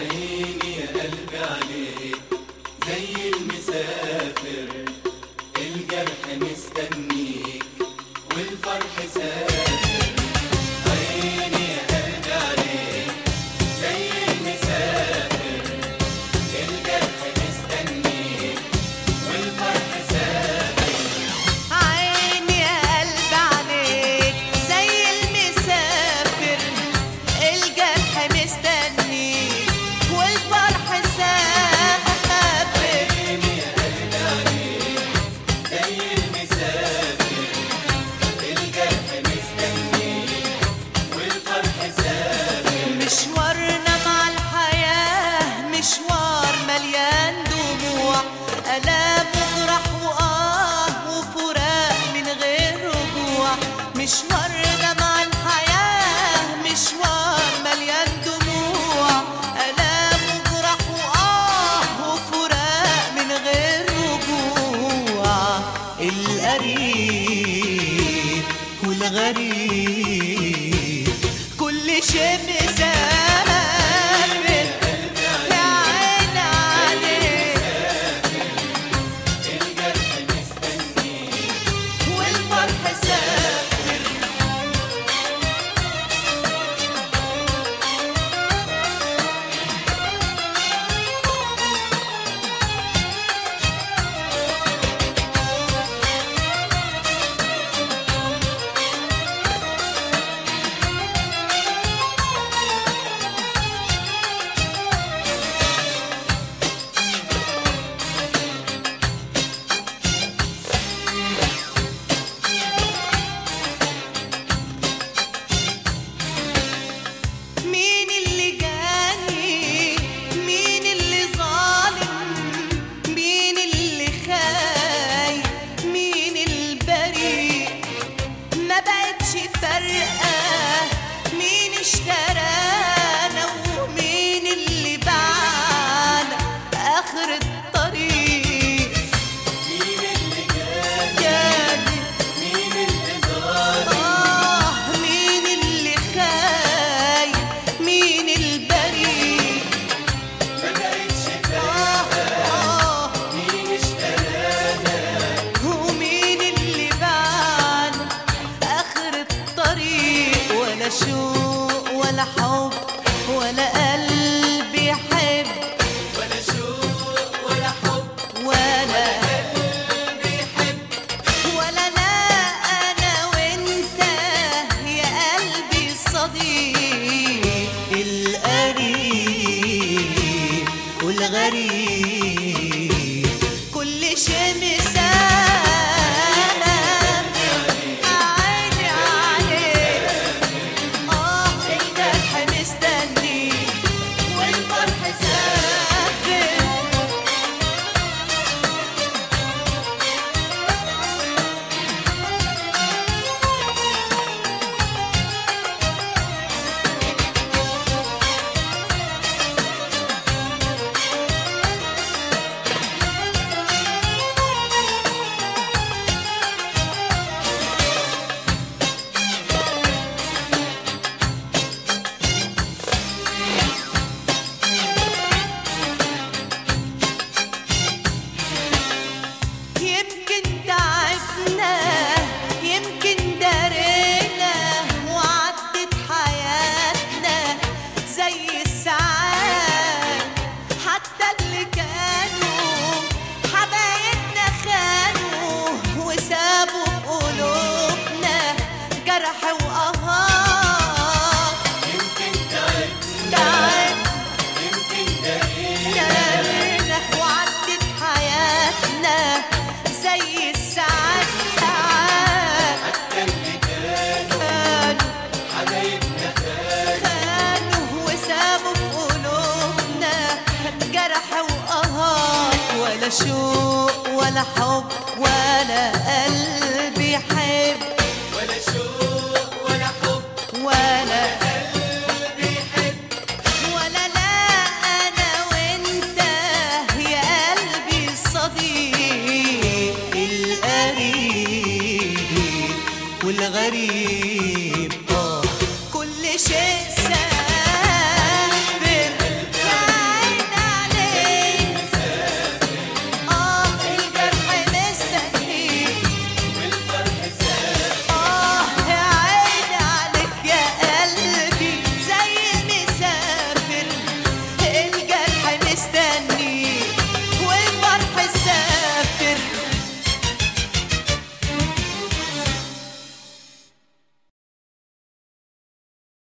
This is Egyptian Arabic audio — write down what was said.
عيني يا قلبي عليك زي المسافر الجرح مستنيك والفرح سافر عيني يا قلبي عليك زي المسافر الجرح مستنيك والفرح سافر عيني يا قلب عليك زي المسافر الجرح مستنيك والفرح سافر عيني يا قلبي عليك زي المسافر الجرح مستنيك والفرح سافر مشوارنا مع الحياة مشوار مليان دموع ألام وجرح وآه وفراق من غير رجوع مشوارنا مع الحياة مشوار مليان دموع ألام وجرح وآه وفراق من غير رجوع القريب والغريب كل شيء مسافر يا عين عليك الجرح مستنيك والفرح سافر مين اللي جاني مين اللي ظالم مين اللي خايف مين البريء ما بقتش فارقة مين اشترانا ومين اللي باعنا آخر الطريق مين اللي جاي جاني مين اللي ظالم آه مين اللي خايف مين البريء ما بقتش آه آه مين اشترانا ومين اللي باعنا آخر الطريق ولا شوق ولا حب ولا قلب يحب ولا شوق ولا حب ولا قلبي يحب ولا لا أنا وأنت يا قلبي الصديق القريب والغريب كل شيء مسافر عيني عليك آه الجرح مستني والفرح سافر يمكن تعبنا يمكن دارينا وعدت حياتنا زي الساعات حتى اللي كانوا حبايبنا خانوا وسابوا في قلوبنا جرح وقهار يمكن تعبنا تعب يمكن دقيقة دارنا وعدت حياتنا زي الساعات ساعات حتى اللي كانوا كانوا حبايبنا خانوا خانوا وسابوا في قلوبنا جرح وقهار ولا شوق ولا حب ولا